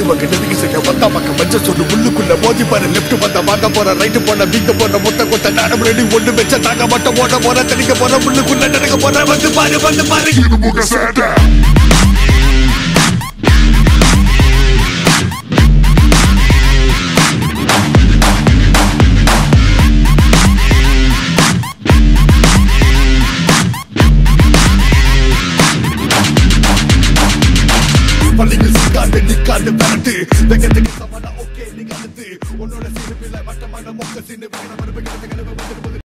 பக்கம் நெருங்கி செய்ய வந்தா பக்கம் மஞ்ச சொல்லு உள்ளுக்குள்ள மோதி பாரு லெப்ட் வந்த வாங்க போற ரைட்டு போன வீங்க போன முட்டை கொட்ட நாடம் ரெடி ஒண்ணு வச்ச தாங்க மட்டும் ஓட போற தெளிக்க போற உள்ளுக்குள்ள நடக்க போற வந்து பாரு வந்து பாரு இருமுக சேட்டை பள்ளிகள் சிக்காண்டு நிக்காண்டு பரட்டு வெங்கத்துக்கு சமனா ஓகே நீங்க அடுத்து உன்னோட சிறுபில மட்டமான மொக்க சின்ன